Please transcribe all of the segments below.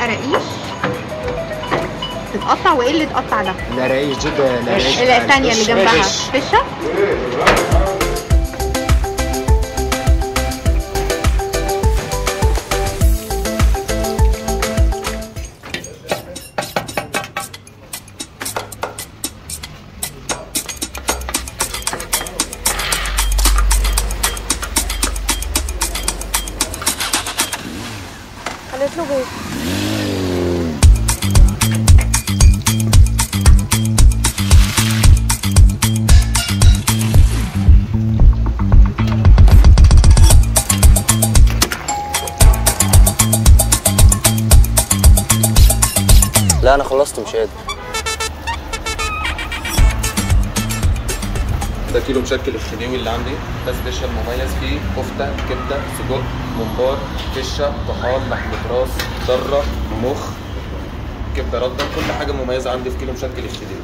القراقيش تتقطع وايه اللي اتقطع ده القراقيش دي القراقيش لا الثانيه اللي جنبها فشه قالت له بيت لا انا خلصت مش قادر ده كيلو مشكل الخديوي اللي عندي ده سبيشال مميز فيه كفته كبده سجق ممبار فشه طحال لحمه راس ذره مخ كبده رده كل حاجه مميزه عندي في كيلو مشكل الخديوي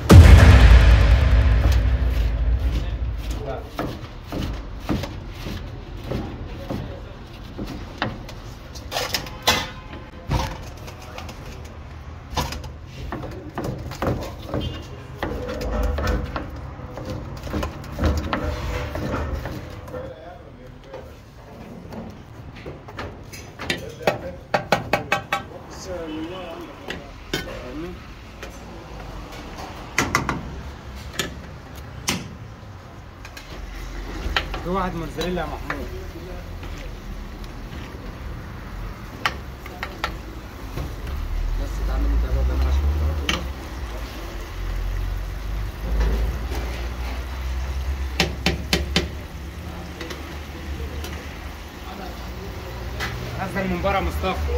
في واحد موزاريلا يا محمود بس تعمل انت بقى انا عشان نزل من بره مصطفى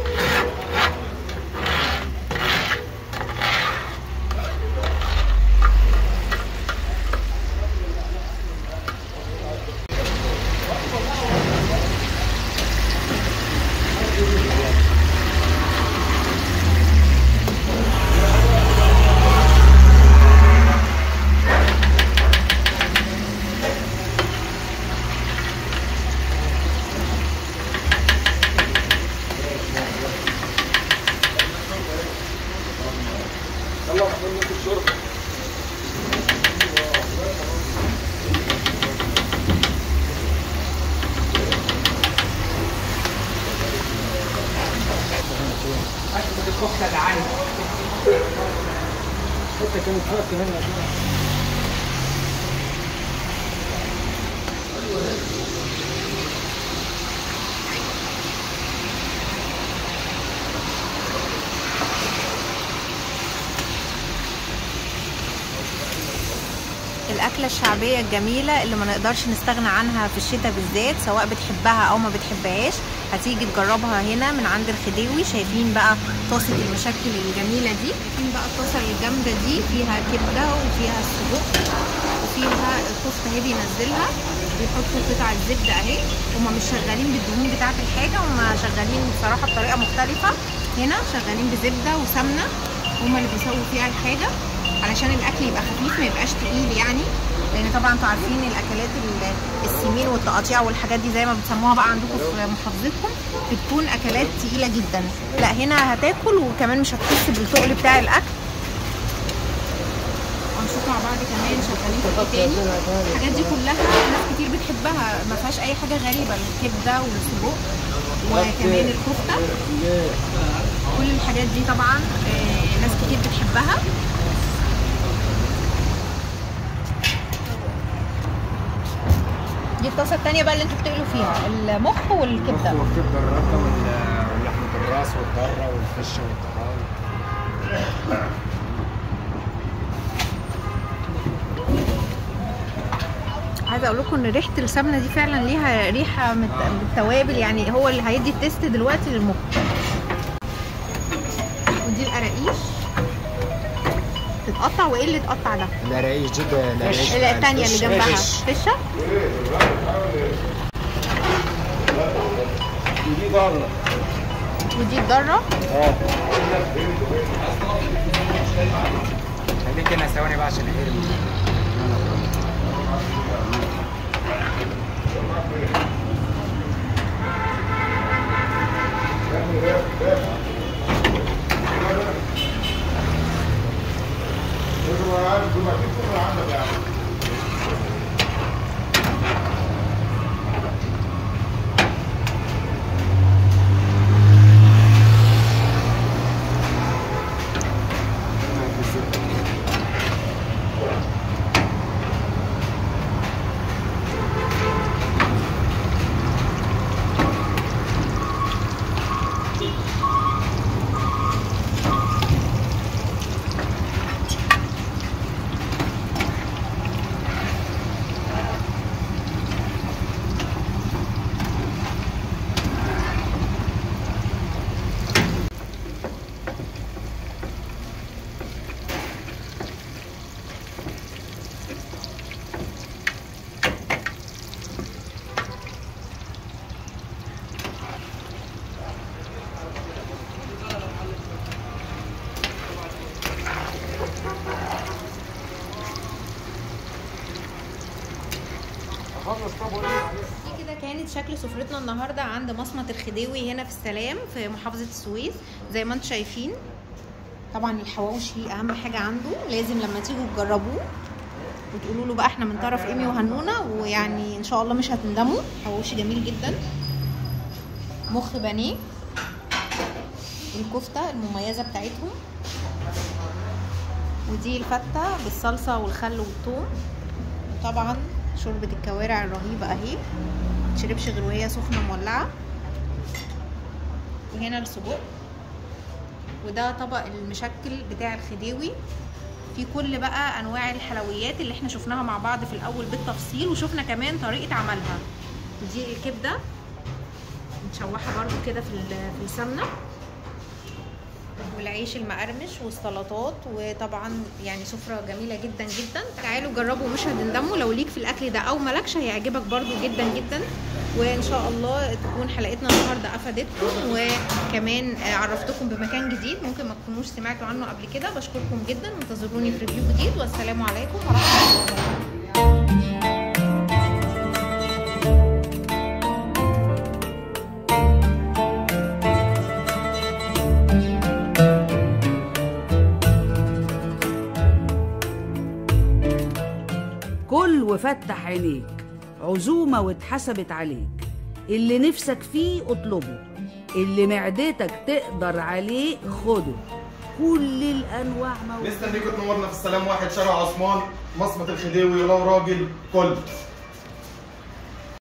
الكفته ده عايز انت كانت فوق هنا الأكلة الشعبية الجميلة اللي ما نقدرش نستغنى عنها في الشتاء بالذات سواء بتحبها أو ما بتحبهاش هتيجي تجربها هنا من عند الخديوي شايفين بقى طاسة المشكل الجميلة دي شايفين بقى الطاسة الجامدة دي فيها كبدة وفيها السجق وفيها الكفتة اهي بينزلها بيحطوا قطع الزبدة اهي هما مش شغالين بالدهون بتاعة الحاجة هما شغالين بصراحة بطريقة مختلفة هنا شغالين بزبدة وسمنة هما اللي بيسووا فيها الحاجة علشان الاكل يبقى خفيف ما يبقاش تقيل يعني لان طبعا انتوا عارفين الاكلات ال- السمين والتقاطيع والحاجات دي زي ما بتسموها بقى عندكم في محافظتكم بتكون اكلات تقيله جدا لا هنا هتاكل وكمان مش هتحس بالتقل بتاع الاكل هنشوف مع بعض كمان شغالين في ايه تاني الحاجات دي كلها ناس كتير بتحبها ما فيهاش اي حاجه غريبه الكبده والسجق وكمان الكفته كل الحاجات دي طبعا آه، ناس كتير بتحبها دي الطاسه التانية بقى اللي انتوا بتقلوا فيها المخ والكبده والكبده الرده وال- ولحمه الراس والضره والفشه والطحال عايزه اقول لكم ان ريحه السمنه دي فعلا ليها ريحه مت- بالتوابل يعني هو اللي هيدي التيست دلوقتي للمخ ودي القراقيش تتقطع وايه اللي اتقطع ده القراقيش دي القراقيش لا التانية اللي جنبها فشه ودي ضره ودي الضره خليك هنا ثواني بقى عشان يقل خلص طب وقول عليه دي كده كانت شكل سفرتنا النهارده عند مصمت الخديوي هنا في السلام في محافظه السويس زي ما انتم شايفين طبعا الحواوشي اهم حاجه عنده لازم لما تيجوا تجربوه وتقولوا له بقى احنا من طرف ايمي وهنونه ويعني ان شاء الله مش هتندموا حواوشي جميل جدا مخ بانيه الكفته المميزه بتاعتهم ودي الفته بالصلصه والخل والثوم وطبعا شوربه الكوارع الرهيبه اهي متشربش غير وهي سخنه مولعه وهنا السجق وده طبق المشكل بتاع الخديوي في كل بقى انواع الحلويات اللي احنا شفناها مع بعض في الاول بالتفصيل وشفنا كمان طريقه عملها ودي الكبده متشوحه برده كده في ال- في السمنه والعيش المقرمش والسلطات وطبعا يعني سفره جميله جدا جدا تعالوا جربوا مش هتندموا لو ليك في الاكل ده او مالكش هيعجبك برضو جدا جدا وان شاء الله تكون حلقتنا النهارده افادتكم وكمان آه، عرفتكم بمكان جديد ممكن ما تكونوش سمعتوا عنه قبل كده بشكركم جدا وانتظروني في ريفيو جديد والسلام عليكم ورحمه الله وبركاته كل وفتح عينيك عزومة واتحسبت عليك اللي نفسك فيه اطلبه اللي معدتك تقدر عليه خده كل الأنواع موجودة مستنيكم تنورنا في السلام واحد شارع عثمان مصمت الخديوي لو راجل كل